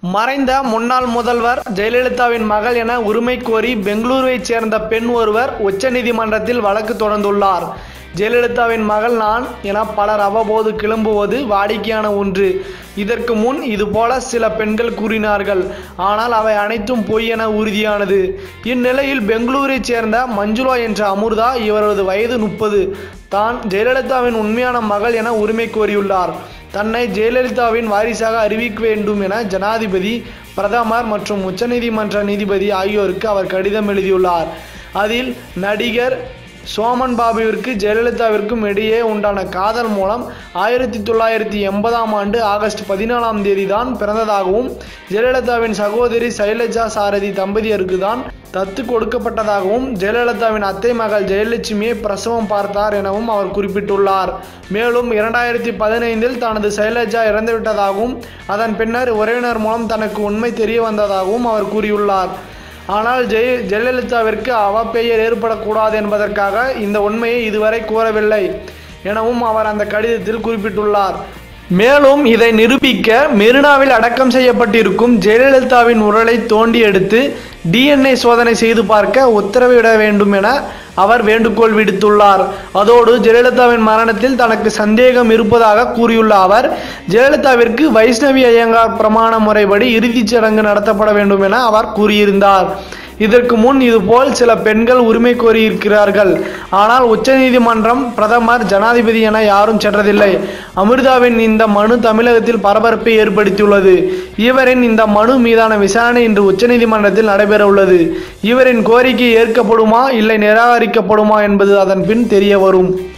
மறைந்த முன்னாள் முதல்வர் ஜெயலலிதாவின் மகள் என உரிமை கோரி பெங்களூருவைச் சேர்ந்த பெண் ஒருவர் உச்சநீதிமன்றத்தில் வழக்கு தொடர்ந்துள்ளார் ஜெயலலிதாவின் மகள் நான் என பலர் அவ்வப்போது கிளம்புவது வாடிக்கையான ஒன்று இதற்கு முன் இதுபோல சில பெண்கள் கூறினார்கள் ஆனால் அவை அனைத்தும் பொய் என உறுதியானது இந்நிலையில் பெங்களூரைச் சேர்ந்த மஞ்சுளா என்ற அமுர்தா இவரது வயது முப்பது தான் ஜெயலலிதாவின் உண்மையான மகள் என உரிமை கோரியுள்ளார் தன்னை ஜெயலலிதாவின் வாரிசாக அறிவிக்க வேண்டும் என ஜனாதிபதி பிரதமர் மற்றும் உச்சநீதிமன்ற நீதிபதி ஆகியோருக்கு அவர் கடிதம் எழுதியுள்ளார் அதில் நடிகர் சோமன் பாபுவிற்கு ஜெயலலிதாவிற்கும் இடையே உண்டான காதல் மூலம் ஆயிரத்தி தொள்ளாயிரத்தி எண்பதாம் ஆண்டு ஆகஸ்ட் பதினாலாம் தேதி தான் பிறந்ததாகவும் ஜெயலலிதாவின் சகோதரி சைலஜா சாரதி தம்பதியருக்கு தான் தத்து கொடுக்கப்பட்டதாகவும் ஜெயலலிதாவின் அத்தை மகள் ஜெயலட்சுமியை பிரசவம் பார்த்தார் எனவும் அவர் குறிப்பிட்டுள்ளார் மேலும் இரண்டாயிரத்தி பதினைந்தில் தனது சைலஜா இறந்துவிட்டதாகவும் அதன் பின்னர் உறவினர் மூலம் தனக்கு உண்மை தெரிய வந்ததாகவும் அவர் கூறியுள்ளார் ஆனால் ஜெய ஜெயலலிதாவிற்கு அவப்பெயர் ஏற்படக்கூடாது என்பதற்காக இந்த உண்மையை இதுவரை கூறவில்லை எனவும் அவர் அந்த கடிதத்தில் குறிப்பிட்டுள்ளார் மேலும் இதை நிரூபிக்க மெரினாவில் அடக்கம் செய்யப்பட்டிருக்கும் ஜெயலலிதாவின் உடலை தோண்டி எடுத்து டிஎன்ஏ சோதனை செய்து பார்க்க உத்தரவிட வேண்டும் என அவர் வேண்டுகோள் விடுத்துள்ளார் அதோடு ஜெயலலிதாவின் மரணத்தில் தனக்கு சந்தேகம் இருப்பதாக கூறியுள்ள அவர் ஜெயலலிதாவிற்கு வைஷ்ணவி ஐயங்கார் பிரமாண முறைப்படி இறுதிச் சடங்கு நடத்தப்பட வேண்டும் என அவர் கூறியிருந்தார் இதற்கு முன் இதுபோல் சில பெண்கள் உரிமை கோரியிருக்கிறார்கள் ஆனால் உச்சநீதிமன்றம் பிரதமர் ஜனாதிபதி என யாரும் சென்றதில்லை அமிர்தாவின் இந்த மனு தமிழகத்தில் பரபரப்பை ஏற்படுத்தியுள்ளது இவரின் இந்த மனு மீதான விசாரணை இன்று உச்சநீதிமன்றத்தில் நடைபெற உள்ளது இவரின் கோரிக்கை ஏற்கப்படுமா இல்லை நிராகரிக்கப்படுமா என்பது அதன் பின் தெரிய வரும்